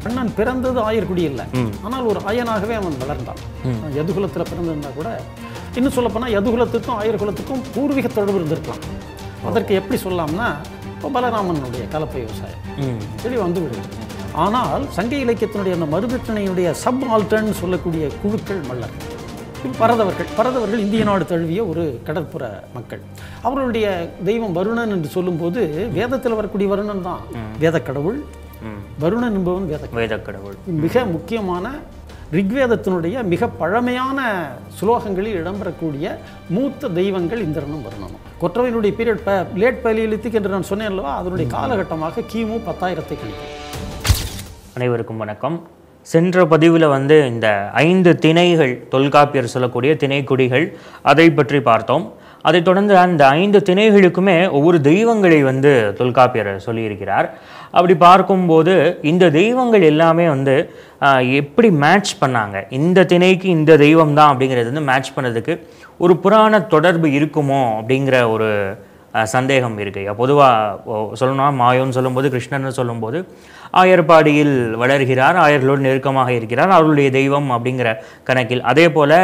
கண்ணன் பிறந்தது ஆயர்குடி இல்லை ஆனால் ஒரு ஆயனாகவே அவன் வளர்ந்தான் யதுகுலத்தில் பிறந்திருந்தா கூட இன்னும் சொல்லப்போனால் யதுகுலத்துக்கும் ஆயர்குலத்துக்கும் பூர்வீக தொடர்பு இருந்திருக்கலாம் அதற்கு எப்படி சொல்லலாம்னா இப்போ பலராமனுடைய கலப்பை விவசாயம் தெளிவு வந்து விடுது ஆனால் சங்க இலக்கியத்தினுடைய அந்த மருதத்திணையினுடைய சப் ஆல்டர்ன்னு சொல்லக்கூடிய குழுக்கள் மல்லர் இப்ப பரதவர்கள் பரதவர்கள் இந்திய நாடு தழுவிய ஒரு கடற்புற மக்கள் அவர்களுடைய தெய்வம் வருணன் என்று சொல்லும்போது வேதத்தில் வரக்கூடிய வருணன் தான் வேதக் கடவுள் வருணன் என்பவன் வேத வேதக்கடவுள் மிக முக்கியமான ரிக்வேதத்தினுடைய மிக பழமையான சுலோகங்களில் இடம்பெறக்கூடிய மூத்த தெய்வங்கள் இந்திரனும் வருணனும் கொற்றவையினுடைய பீரியட் ப லேட் பலியலித்திக் என்று நான் சொன்னேன் அல்லவா அதனுடைய காலகட்டமாக கிமு பத்தாயிரத்தை கழிக்கும் அனைவருக்கும் வணக்கம் சென்ற பதிவில் வந்து இந்த ஐந்து திணைகள் தொல்காப்பியர் சொல்லக்கூடிய திணைக்குடிகள் அதை பற்றி பார்த்தோம் அதைத் தொடர்ந்து அந்த ஐந்து திணைகளுக்குமே ஒவ்வொரு தெய்வங்களை வந்து தொல்காப்பியர் சொல்லியிருக்கிறார் அப்படி பார்க்கும்போது இந்த தெய்வங்கள் எல்லாமே வந்து ஆஹ், எப்படி மேட்ச் பண்ணாங்க இந்த திணைக்கு இந்த தெய்வம் தான் அப்படிங்கிறது வந்து மேட்ச் பண்ணதுக்கு ஒரு புராண தொடர்பு இருக்குமோ அப்படிங்கிற ஒரு அஹ், சந்தேகம் இருக்கு பொதுவாக சொல்லணும்னா மாயோன்னு சொல்லும்போது கிருஷ்ணன் சொல்லும்போது ஆயர்பாடியில் வளர்கிறார் ஆயர்களோடு நெருக்கமாக இருக்கிறார் அவருடைய தெய்வம் அப்படிங்கிற கணக்கில் அதே போல்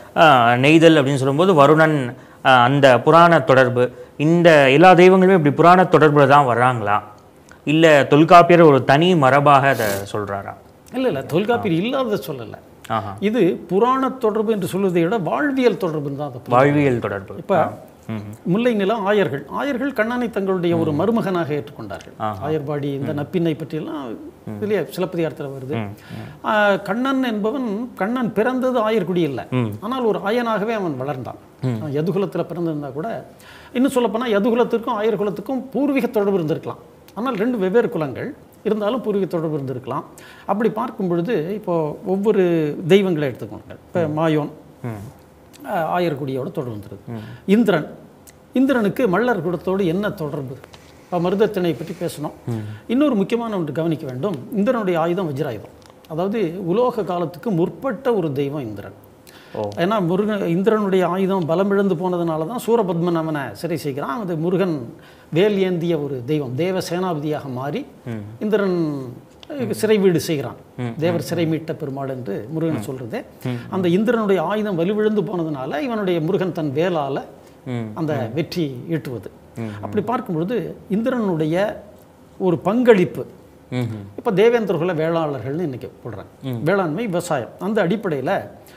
நெய்தல் அப்படின்னு சொல்லும்போது வருணன் அஹ், அந்த புராண தொடர்பு இந்த எல்லா தெய்வங்களுமே இப்படி புராண தொடர்பில் தான் வர்றாங்களா இல்லை தொல்காப்பியர் ஒரு தனி மரபாக அதை சொல்கிறாரா இல்லை இல்லை தொல்காப்பியர் இல்லாததை சொல்லலை ஆஹா இது புராண தொடர்பு என்று சொல்வதை விட வாழ்வியல் தொடர்புன்னு தான் அதை வாழ்வியல் தொடர்பு இப்போ முல்லை நிலம் ஆயர்கள் ஆயர்கள் கண்ணனை தங்களுடைய ஒரு மருமகனாக ஏற்றுக்கொண்டார்கள் ஆயர்பாடி இந்த நப்பின்னை பற்றியெல்லாம் இதுலயே சிலப்பதிகாரத்தில் வருது ஆ, கண்ணன் என்பவன் கண்ணன் பிறந்தது ஆயர்குடி இல்லை ஆனால் ஒரு ஆயனாகவே அவன் வளர்ந்தான் யதுகுலத்தில் பிறந்திருந்தா கூட இன்னும் சொல்லப்போனால் யதுகுலத்திற்கும் ஆயர்குலத்துக்கும் பூர்வீக தொடர்பு இருந்திருக்கலாம் ஆனால் ரெண்டு வெவ்வேறு குலங்கள் இருந்தாலும் பூர்வீக தொடர்பு இருந்திருக்கலாம் அப்படி பார்க்கும் பொழுது இப்போ ஒவ்வொரு தெய்வங்களை எடுத்துக்கோங்க இப்போ மாயோன் ஆஹ் ஆயர்குடியோட தொடர்பு வந்துருது இந்திரன் இந்திரனுக்கு மல்லர் குலத்தோடு என்ன தொடர்பு இப்போ மருதத்திணை பற்றி பேசணும் இன்னொரு முக்கியமான ஒன்று கவனிக்க வேண்டும் இந்திரனுடைய ஆயுதம் வஜ்ராயுதம் அதாவது உலோக காலத்துக்கு முற்பட்ட ஒரு தெய்வம் இந்திரன் ஓ. ஏன்னா முருகன் இந்திரனுடைய ஆயுதம் பலம் இழந்து போனதுனால தான் சூரபத்மன் அவனை சிறை செய்கிறான் அது முருகன் வேல் ஏந்திய ஒரு தெய்வம் தேவ சேனாபதியாக மாறி இந்திரன் அஹ், சிறை வீடு செய்கிறான் தேவர் சிறை மீட்ட பெருமாள் என்று முருகன் சொல்றது அந்த இந்திரனுடைய ஆயுதம் வலுவிழந்து போனதுனால இவனுடைய முருகன் தன் வேலால ம். அந்த வெற்றி ஈட்டுவது அப்படி பார்க்கும் பொழுது இந்திரனுடைய ஒரு பங்களிப்பு ம் இப்போ தேவேந்திரகுல வேளாளர்கள்னு இன்னைக்கு போடுறாங்க வேளாண்மை விவசாயம் அந்த அடிப்படையில்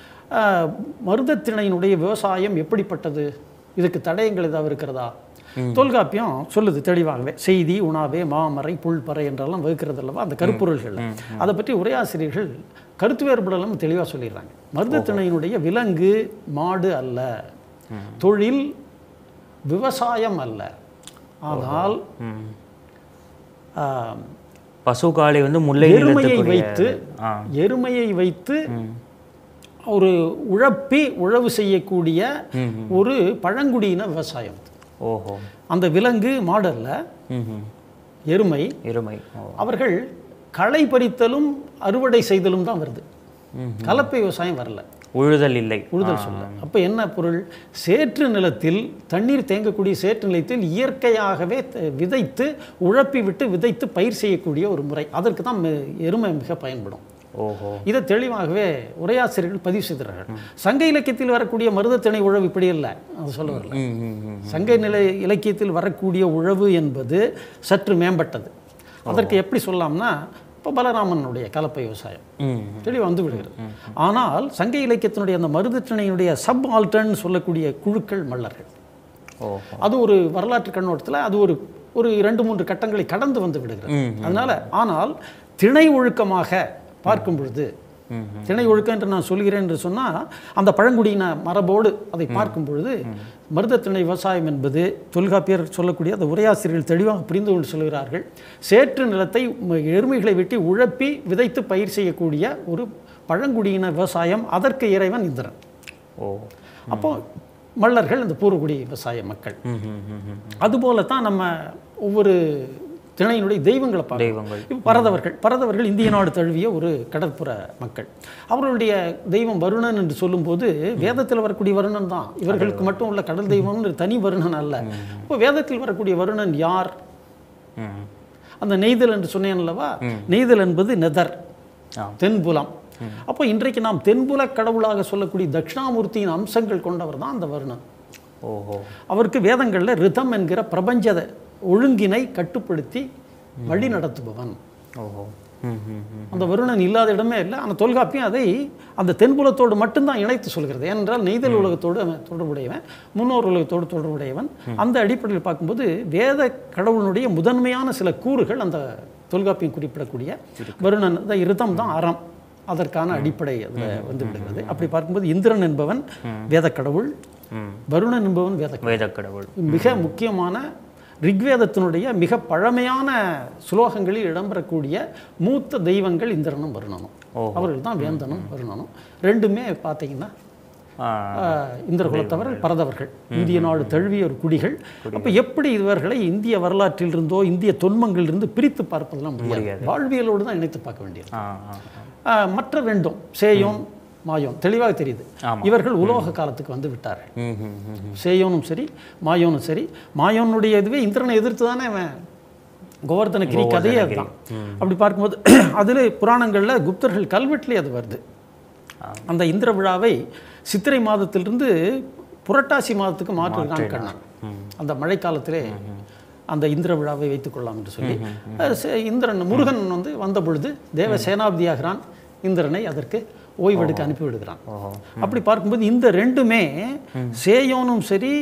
மருதத்திணையினுடைய விவசாயம் எப்படிப்பட்டது இதுக்கு தடயங்கள் ஏதாவது இருக்கிறதா தொல்காப்பியம் சொல்லுது தெளிவாகவே செய்தி உணாவே மாமறை புல்பறை என்றெல்லாம் வகுக்கிறது அல்லவா அந்த கருப்பொருள்கள் அதை பற்றி உரையாசிரியர்கள் கருத்து வேறுபாடெல்லாம் தெளிவாக சொல்லிடுறாங்க மருதத்திணையினுடைய விலங்கு மாடு அல்ல தொழில் விவசாயம் அல்ல ஆனால் ம் ஆஹ், பசுகாளை வந்து முல்லை எருமையை நிலத்துக்குரிய- வைத்து ஆ எருமையை வைத்து ஒரு உழப்பி உழவு செய்யக்கூடிய ஒரு பழங்குடியின விவசாயம் அது. ஓஹோ அந்த விலங்கு மாடல்ல ம்ஹும். எருமை எருமை ஓ அவர்கள் களை பறித்தலும் அறுவடை செய்தலும் தான் வருது கலப்பை விவசாயம் வரல உழுதல் இல்லை உழுதல் சொல்ல அப்போ என்ன பொருள் சேற்று நிலத்தில் தண்ணீர் தேங்கக்கூடிய சேற்று நிலத்தில் இயற்கையாகவே த- விதைத்து உழப்பி விட்டு விதைத்து பயிர் செய்யக்கூடிய ஒரு முறை அதற்கு தான் மி- எருமை மிக பயன்படும் ஓஹோ இதை தெளிவாகவே உரையாசிரியர்கள் பதிவு செய்கிறார்கள் சங்க இலக்கியத்தில் வரக்கூடிய மருதத்திணை உழவு இப்படி இல்லை அது சொல்ல வரல ம் ம் ம் சங்க நிலை இலக்கியத்தில் வரக்கூடிய உழவு என்பது சற்று மேம்பட்டது அதற்கு எப்படி சொல்லலாம்னா இப்போ பலராமனுடைய கலப்பை விவசாயம் ம் தெளிவாக வந்து விடுகிறது ஆனால் சங்க இலக்கியத்தினுடைய அந்த மருதத்திணையினுடைய சப் ஆல்டர்ன்னு சொல்லக்கூடிய குழுக்கள் மல்லர்கள் ஓஹோ அது ஒரு வரலாற்று கண்ணோட்டத்தில் அது ஒரு ஒரு இரண்டு மூன்று கட்டங்களை கடந்து வந்து விடுகிறது அதனால ஆனால் திணை ஒழுக்கமாக பார்க்கும் பொழுது திணை ஒழுக்கம் என்று நான் சொல்கிறேன் என்று சொன்னால் அந்த பழங்குடியின மரபோடு அதை பார்க்கும் பொழுது மருதத்திணை விவசாயம் என்பது தொல்காப்பியர் சொல்லக்கூடிய அந்த உரையாசிரியர்கள் தெளிவாக புரிந்து கொண்டு சொல்கிறார்கள் சேற்று நிலத்தை ம- எருமைகளை வெட்டி உழப்பி விதைத்து பயிர் செய்யக்கூடிய ஒரு பழங்குடியின விவசாயம் அதற்கு இறைவன் இந்திரன் ஓ அப்போ மல்லர்கள் இந்த பூர்வகுடி விவசாய மக்கள் ம் ம் ம் ம் அதுபோல தான் நம்ம ஒவ்வொரு திணையினுடைய தெய்வங்களை பார்க்கணும் தெய்வங்கள் இப்ப பரதவர்கள் பரதவர்கள் இந்திய நாடு தழுவிய ஒரு கடற்புற மக்கள் அவர்களுடைய தெய்வம் வருணன் என்று சொல்லும்போது வேதத்தில் வரக்கூடிய வருணன் தான் இவர்களுக்கு மட்டும் உள்ள கடல் தெய்வம்னு தனி வருணன் அல்ல இப்போ வேதத்தில் வரக்கூடிய வருணன் யார் ம் அந்த நெய்தல் என்று சொன்னேன் அல்லவா நெய்தல் என்பது நெதர் ஆ. தென்புலம் அப்போ இன்றைக்கு நாம் தென்புல கடவுளாக சொல்லக்கூடிய தட்சிணாமூர்த்தியின் அம்சங்கள் கொண்டவர் தான் அந்த வருணன் ஓஹோ அவருக்கு வேதங்களில் ரிதம் என்கிற பிரபஞ்ச ஒழுங்கினை கட்டுப்படுத்தி வழி நடத்துபவன் ஓஹோ ம் ம் ம் அந்த வருணன் இல்லாத இடமே இல்லை ஆனால் தொல்காப்பியம் அதை அந்த தென்புலத்தோடு மட்டும்தான் இணைத்து சொல்கிறது ஏனென்றால் நெய்தல் உலகத்தோடு அவன் தொடர்புடையவன் முன்னோர் உலகத்தோடு தொடர்புடையவன் அந்த அடிப்படையில் பார்க்கும்போது வேத கடவுளுடைய முதன்மையான சில கூறுகள் அந்த தொல்காப்பியம் குறிப்பிடக்கூடிய வருணன் அந்த இருதம் தான் அறம் அதற்கான அடிப்படை அதில் வந்து விடுகிறது அப்படி பார்க்கும்போது இந்திரன் என்பவன் வேத கடவுள் ம் வருணன் என்பவன் வேத வேதக்கடவுள் மிக முக்கியமான ரிக்வேதத்தினுடைய மிக பழமையான சுலோகங்களில் இடம்பெறக்கூடிய மூத்த தெய்வங்கள் இந்திரனும் வருணனும் ஓஹோ. அவர்கள் தான் வேந்தனும் வருணனும் ரெண்டுமே பார்த்தீங்கன்னா ஆ ஆஹ், இந்திர குலத்தவர்கள் பரதவர்கள் இந்திய நாடு தழுவிய ஒரு குடிகள் அப்போ எப்படி இவர்களை இந்திய வரலாற்றிலிருந்தோ இந்திய தொன்மங்களிலிருந்து பிரித்து பார்ப்பதெல்லாம் முடியாது வாழ்வியலோடு தான் இணைத்து பார்க்க வேண்டியது ஆ ஆ ஆஹ், மற்ற ரெண்டும் சேயோன் மாயோன் தெளிவாக தெரியுது ஆமா. இவர்கள் உலோக காலத்துக்கு வந்து விட்டார்கள் ம் ம் ம் ம். சேயோனும் சரி மாயோனும் சரி மாயோனுடைய இதுவே இந்திரனை எதிர்த்து தானே அவன் கோவர்தன கிரி கதையே அதுதான் அப்படி பார்க்கும்போது அதில் புராணங்களில் குப்தர்கள் கல்வெட்டுலேயே அது வருது அந்த இந்திர விழாவை சித்திரை மாதத்திலிருந்து புரட்டாசி மாதத்துக்கு மாற்றுகிறான் கண்ணன் அந்த மழைக்காலத்திலே அந்த இந்திர விழாவை வைத்துக் கொள்ளலாம் என்று சொல்லி அஹ் சே- இந்திரன் முருகன் வந்து வந்த பொழுது தேவ சேனாபதியாகிறான் இந்திரனை அதற்கு ஓய்வெடுக்க அனுப்பி விடுகிறான் ஓஹோ அப்படி பார்க்கும்போது இந்த ரெண்டுமே சேயோனும் சரி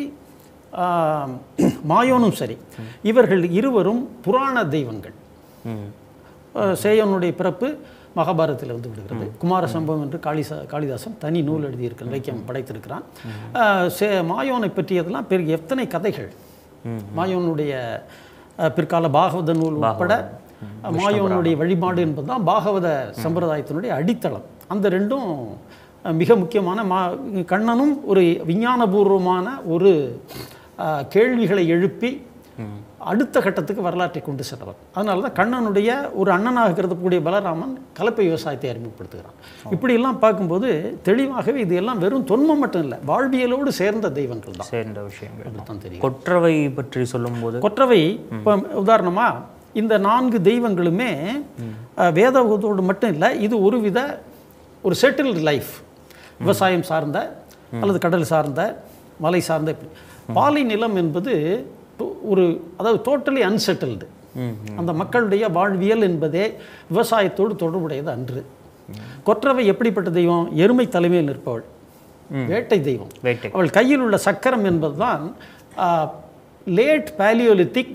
ஆம், மாயோனும் சரி இவர்கள் இருவரும் புராண தெய்வங்கள் ம் அஹ், சேயோனுடைய பிறப்பு மகாபாரதத்தில் வந்து விடுகிறது குமார சம்பவம் என்று காளிசா காளிதாசன் தனி நூல் எழுதியிருக்க இலக்கியம் படைத்திருக்கிறான் அஹ், சே மாயோனை பற்றியதெல்லாம் பெரிய எத்தனை கதைகள் மாயோனுடைய அஹ், பிற்கால பாகவத நூல் உட்பட மாயோனுடைய வழிபாடு என்பதுதான் பாகவத சம்பிரதாயத்தினுடைய அடித்தளம் அந்த ரெண்டும் அஹ், மிக முக்கியமான மா கண்ணனும் ஒரு விஞ்ஞானபூர்வமான ஒரு அஹ், கேள்விகளை எழுப்பி அடுத்த கட்டத்துக்கு வரலாற்றை கொண்டு சென்றவர் அதனால தான் கண்ணனுடைய ஒரு அண்ணனாக கருதக்கூடிய பலராமன் கலப்பை விவசாயத்தை அறிமுகப்படுத்துகிறான் இப்படியெல்லாம் பார்க்கும்போது தெளிவாகவே இது எல்லாம் வெறும் தொன்மம் மட்டும் இல்லை வாழ்வியலோடு சேர்ந்த தெய்வங்கள் தான் சேர்ந்த விஷயங்கள் அப்படித்தான் தெரியும் கொற்றவை பற்றி சொல்லும்போது கொற்றவை இப்போ உதாரணமா இந்த நான்கு தெய்வங்களுமே அஹ், வேதத்தோடு மட்டும் இல்லை இது ஒரு வித ஒரு செட்டில்டு லைஃப் விவசாயம் சார்ந்த அல்லது கடல் சார்ந்த மலை சார்ந்த இப்படி பாலை நிலம் என்பது to- ஒரு அதாவது டோட்டலி அன்செட்டில்டு ம் அந்த மக்களுடைய வாழ்வியல் என்பதே விவசாயத்தோடு தொடர்புடையது அன்று கொற்றவை எப்படிப்பட்ட தெய்வம் எருமை தலைமையில் நிற்பவள் வேட்டை தெய்வம் வேட்டை அவள் கையில் உள்ள சக்கரம் என்பதுதான் லேட் பேலியோலித்திக்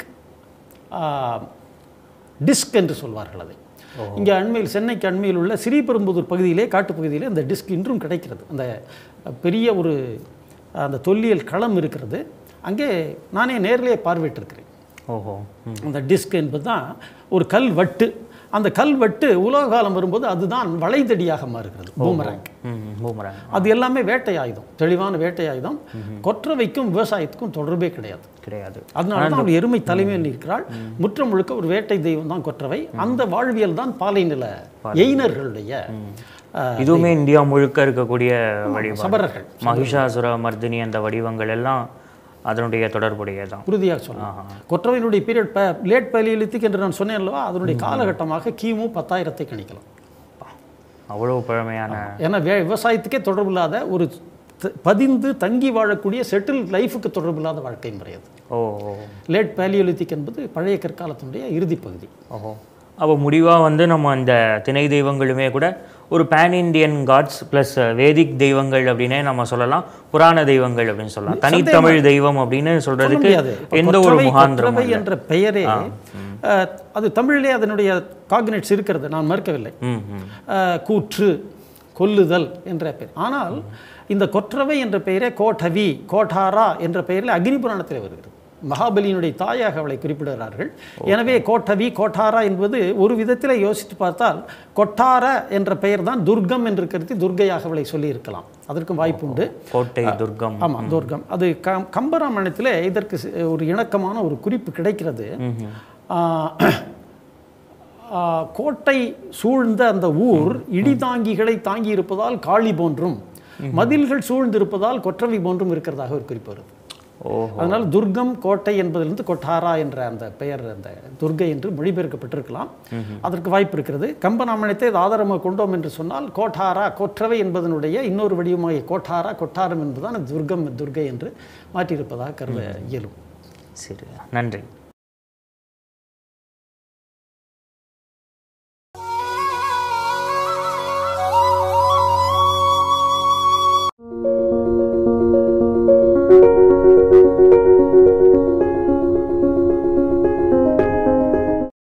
டிஸ்க் என்று சொல்வார்கள் அதை இங்கே அண்மையில் சென்னைக்கு அண்மையில் உள்ள ஸ்ரீபெரும்புதூர் பகுதியிலே காட்டுப் பகுதியிலே அந்த டிஸ்க் இன்றும் கிடைக்கிறது அந்த அஹ், பெரிய ஒரு அந்த தொல்லியல் களம் இருக்கிறது அங்கே நானே நேரிலே பார்வையிட்டிருக்கிறேன் ஓஹோ ம் அந்த டிஸ்க் என்பது தான் ஒரு கல் வட்டு அந்த கல் வட்டு உலக காலம் வரும்போது அதுதான் வளைதடியாக மாறுகிறது பூமராங் ம் பூமராங் அது எல்லாமே வேட்டை ஆயுதம் தெளிவான வேட்டை ஆயுதம் கொற்றவைக்கும் விவசாயத்துக்கும் தொடர்பே கிடையாது கிடையாது அதனால தான் அவள் எருமை தலைமையில் இருக்கிறாள் முற்றம் முழுக்க ஒரு வேட்டை தெய்வம் தான் கொற்றவை அந்த வாழ்வியல் தான் பாலை நில எயினர்களுடைய அஹ், இதுவுமே இந்தியா முழுக்க இருக்கக்கூடிய வடிவம் சபரர்கள் மகிஷாசுர மர்தினி அந்த வடிவங்கள் எல்லாம் அதனுடைய தொடர்புடையதான் உறுதியாக சொல்லலாம் கொற்றவையினுடைய பீரியட் லேட் பலியலித்திக் என்று நான் சொன்னேன் அல்லவா அதனுடைய காலகட்டமாக கிமு பத்தாயிரத்தை கணிக்கலாம் அவ்வளவு பழமையான ஏன்னா வே விவசாயத்துக்கே தொடர்பில்லாத ஒரு த- பதிந்து தங்கி வாழக்கூடிய செட்டில் லைஃபுக்கு தொடர்பில்லாத வாழ்க்கை முறை அது ஓ ஓ லேட் பேலியோலித்திக் என்பது பழைய கற்காலத்தினுடைய இறுதி பகுதி ஓஹோ அப்போ முடிவாக வந்து நம்ம அந்த திணை தெய்வங்களுமே கூட ஒரு pan Indian gods plus Vedic தெய்வங்கள் அப்படின்னே நம்ம சொல்லலாம் புராண தெய்வங்கள் அப்படின்னு சொல்லலாம் தனித்தமிழ் தெய்வம் அப்படின்னு சொல்ல சொல்றதுக்கு முடியாது எந்த ஒரு கொற்றவை- முகாந்திரமும் கொற்றவை என்ற பெயரே அஹ், அது தமிழிலே அதனுடைய காக்னெட்ஸ் இருக்கிறது நான் மறுக்கவில்லை ம் ம் அஹ், கூற்று கொல்லுதல் என்ற பெயர் ஆனால் இந்த கொற்றவை என்ற பெயரே கோட்டவி கோட்டாரா என்ற பெயரில் அக்னி புராணத்தில் வருகிறது மகாபலியினுடைய தாயாக அவளை குறிப்பிடுகிறார்கள் எனவே கோட்டவி கோட்டாரா என்பது ஒரு விதத்தில் யோசித்து பார்த்தால் கொட்டார என்ற பெயர் தான் துர்க்கம் என்று கருதி துர்க்கையாக அவளை சொல்லியிருக்கலாம் அதற்கும் வாய்ப்பு உண்டு கோட்டை துர்க்கம் ஆமாம் துர்க்கம் அது க கம்பராமாயணத்தில் இதற்கு சி- ஒரு இணக்கமான ஒரு குறிப்பு கிடைக்கிறது ஆ, ஆ, கோட்டை சூழ்ந்த அந்த ஊர் இடிதாங்கிகளை தாங்கி இருப்பதால் காளி போன்றும் மதில்கள் சூழ்ந்திருப்பதால் கொற்றவை போன்றும் இருக்கிறதாக ஒரு குறிப்பு வருது ஓஹோ அதனால துர்க்கம் கோட்டை என்பதிலிருந்து கொட்டாரா என்ற அந்த பெயர் அந்த துர்கை என்று மொழிபெயர்க்கப்பட்டிருக்கலாம் அதற்கு வாய்ப்பு இருக்கிறது கம்பநாமனத்தை இது ஆதாரமாக கொண்டோம் என்று சொன்னால் கோட்டாரா கொற்றவை என்பதனுடைய இன்னொரு வடிவமாகிய கோட்டாரா கொட்டாரம் என்பதுதான் துர்க்கம் துர்கை என்று மாற்றியிருப்பதாக கருத இயலும் சரி நன்றி